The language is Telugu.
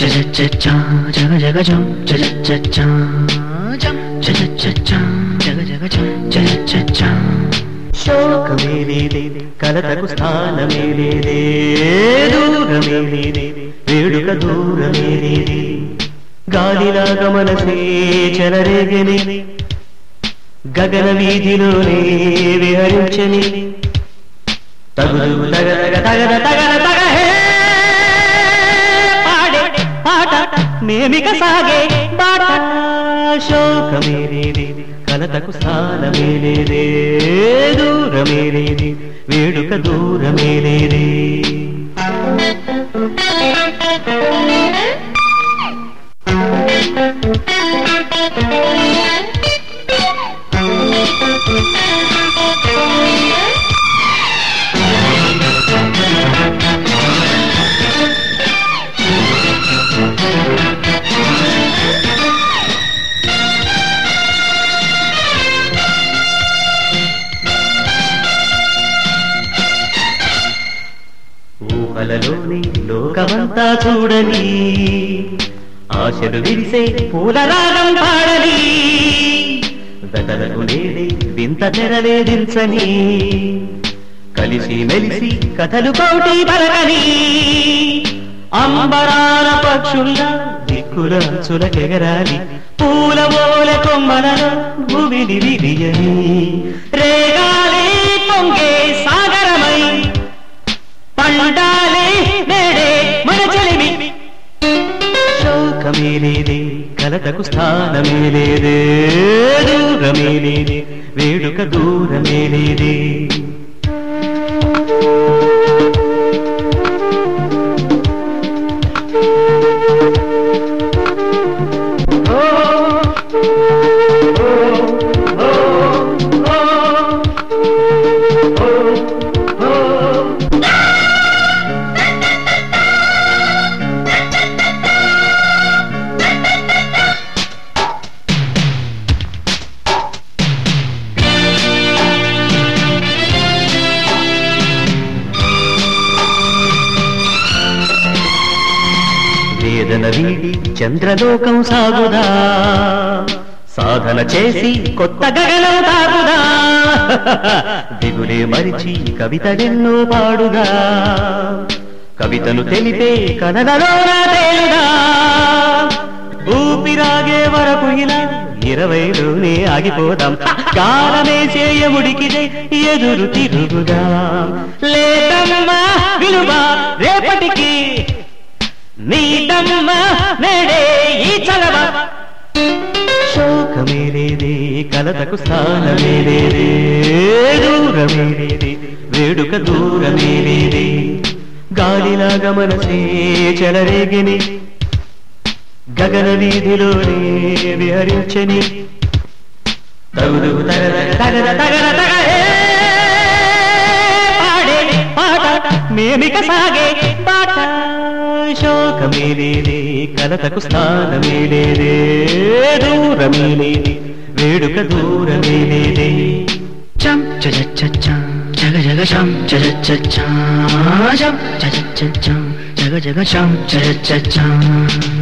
చ చ చ జగ జగ జం చ చ చ చ జం చ చ చ చ జగ జగ జం చ చ చ చ శోకమే లేదే కలతకు స్థానమే లేదే దూరమే లేదే వేడుక దూరమే లేదే గాలిలాగా మనసే చెలరేగని గగన వీధిలోనే విహరించని తగుదు తగదగ తగద తగద తగ హే పాడే పాట మేమిక సాగే బాట శోకమే లేదే కలతకు స్థానమే లేదే దూరమే లేదే వేడుక దూరమే లేదే ఊహలలోని లోకమంతా చూడని ఆశలు విరిసే పూల రాగం పాడని వెతలకు లేదే వింత తెరవేదించని కలిసి మెలిసి కథలు కోటి పలకని అంబరాల పక్షుల్లా దిక్కుల అంచులకెగరాలి పూల ఓల కొమ్మలలో భూమిని విరియని రేగాలి పొంగే సాగరమై పండాలే నేడే మన చెలిమి శోకమే లేదే కలతకు స్థానమే లేదే దూరమే లేదే వేడుక దూరమే లేదే వేదన వీడి చంద్రలోకం సాగుదా సాధన చేసి కొత్త గగనం తాగుదా దిగులే మరిచి కవితలెన్నో పాడుదా కవితను తెలిపే కథలలో తేలుదా ఊపిరాగే వరకు ఇలా ఇరవైలోనే ఆగిపోదాం కాలమే చేయముడికిదే ఎదురు తిరుగుదా లేదమ్మా విలువ రేపటికి నీదమ్మ నేడే ఈ చలవ శోకమే లేదే కలతకు స్థానమే లేదే దూరమే లేదే వేడుక దూరమే లేదే గాలిలాగా మనసే చెలరేగిని గగన వీధిలోనే విహరించని తగుదు తగద తగద తగద తగ హే! పాడే పాట మేమిక సాగే బాట శోకమే లేదే కలతకు స్థానమే లేదే దూరమే లేదే వేడుక దూరమే లేదే చం చ చ చ చ జగ జగ చం చ చ చ చ జం చ చ చ చ జగ జగ చం చ చ చ చ